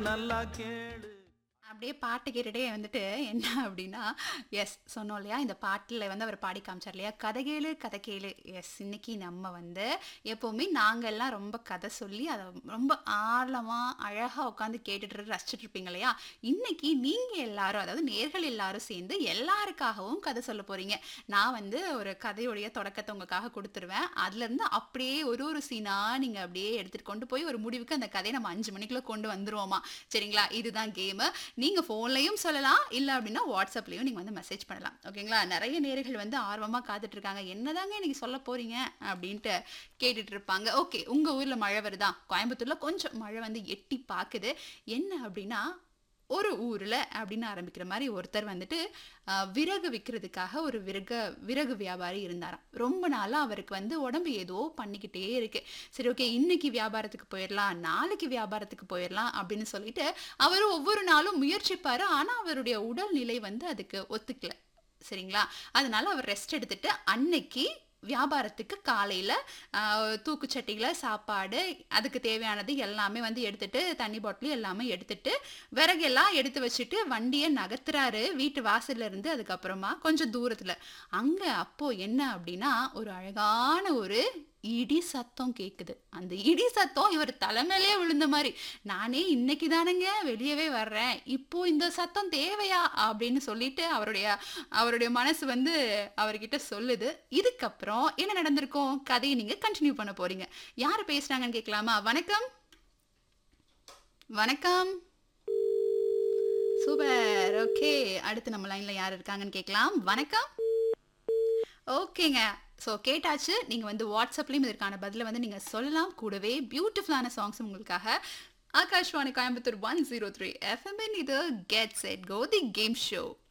நல்லா கேளு அப்படியே பாட்டு கேட்டுட்டே வந்துட்டு என்ன அப்படின்னா எஸ் சொன்னோம் இல்லையா இந்த பாட்டில் வந்து அவர் பாடி காமிச்சார் இல்லையா கதை கேளு கதை கேளு எஸ் இன்னைக்கு நம்ம வந்து எப்போவுமே நாங்கள் எல்லாம் ரொம்ப கதை சொல்லி அதை ரொம்ப ஆழமாக அழகாக உட்காந்து கேட்டுட்டு ரசிச்சுட்டு இருப்பீங்க இல்லையா இன்னைக்கு நீங்கள் எல்லாரும் அதாவது நேர்கள் எல்லாரும் சேர்ந்து எல்லாருக்காகவும் கதை சொல்ல போறீங்க நான் வந்து ஒரு கதையுடைய தொடக்கத்தை உங்களுக்காக கொடுத்துருவேன் அதுலேருந்து அப்படியே ஒரு ஒரு சீனாக நீங்கள் அப்படியே எடுத்துகிட்டு கொண்டு போய் ஒரு முடிவுக்கு அந்த கதையை நம்ம அஞ்சு மணிக்குள்ளே கொண்டு வந்துருவோமா சரிங்களா இதுதான் கேமு நீங்கள் ஃபோன்லையும் சொல்லலாம் இல்லை அப்படின்னா வாட்ஸ்அப்லேயும் நீங்கள் வந்து மெசேஜ் பண்ணலாம் ஓகேங்களா நிறைய நேர்கள் வந்து ஆர்வமாக காத்துட்டு இருக்காங்க என்னதாங்க இன்னைக்கு சொல்ல போறீங்க அப்படின்ட்டு கேட்டுட்டு இருப்பாங்க ஓகே உங்கள் ஊரில் மழை வருதா கோயம்புத்தூரில் கொஞ்சம் மழை வந்து எட்டி பார்க்குது என்ன அப்படின்னா ஒரு ஊரில் அப்படின்னு ஆரம்பிக்கிற மாதிரி ஒருத்தர் வந்துட்டு ஆஹ், விறகு விற்கிறதுக்காக ஒரு விறக விறகு வியாபாரி இருந்தாராம் ரொம்ப நாளாக அவருக்கு வந்து உடம்பு ஏதோ பண்ணிக்கிட்டே இருக்கு சரி ஓகே இன்னைக்கு வியாபாரத்துக்கு போயிடலாம் நாளைக்கு வியாபாரத்துக்கு போயிடலாம் அப்படின்னு சொல்லிட்டு அவர் ஒவ்வொரு நாளும் முயற்சிப்பாரு ஆனால் அவருடைய உடல்நிலை வந்து அதுக்கு ஒத்துக்கல சரிங்களா அதனால அவர் ரெஸ்ட் எடுத்துட்டு அன்னைக்கு வியாபாரத்துக்கு காலையில் தூக்குச்சட்டியில் சாப்பாடு அதுக்கு தேவையானது எல்லாமே வந்து எடுத்துட்டு தண்ணி பாட்டில் எல்லாமே எடுத்துட்டு விறகெல்லாம் எடுத்து வச்சுட்டு வண்டியை நகர்த்துறாரு வீட்டு வாசல்ல இருந்து அதுக்கப்புறமா கொஞ்சம் தூரத்தில் அங்கே அப்போ என்ன அப்படின்னா ஒரு அழகான ஒரு இடி சத்தம் கேட்குது அந்த இடி சத்தம் இவர் தலைமையிலே விழுந்த மாதிரி நானே இன்னைக்கு தானேங்க வெளியவே வர்றேன் இப்போ இந்த சத்தம் தேவையா அப்படின்னு சொல்லிட்டு அவருடைய அவருடைய மனசு வந்து அவர்கிட்ட சொல்லுது இதுக்கப்புறம் என்ன நடந்திருக்கும் கதையை நீங்க கண்டினியூ பண்ண போறீங்க யார் பேசுறாங்கன்னு கேட்கலாமா வணக்கம் வணக்கம் சூப்பர் ஓகே அடுத்து நம்ம லைன்ல யார் இருக்காங்கன்னு கேட்கலாம் வணக்கம் ஓகேங்க ஸோ கேட்டாச்சு நீங்கள் வந்து வாட்ஸ்அப்லேயும் இதற்கான பதிலை வந்து நீங்கள் சொல்லலாம் கூடவே பியூட்டிஃபுல்லான சாங்ஸ் உங்களுக்காக Akashvani Coimbatore one zero three எஃப்எம்என் இது get set go the game show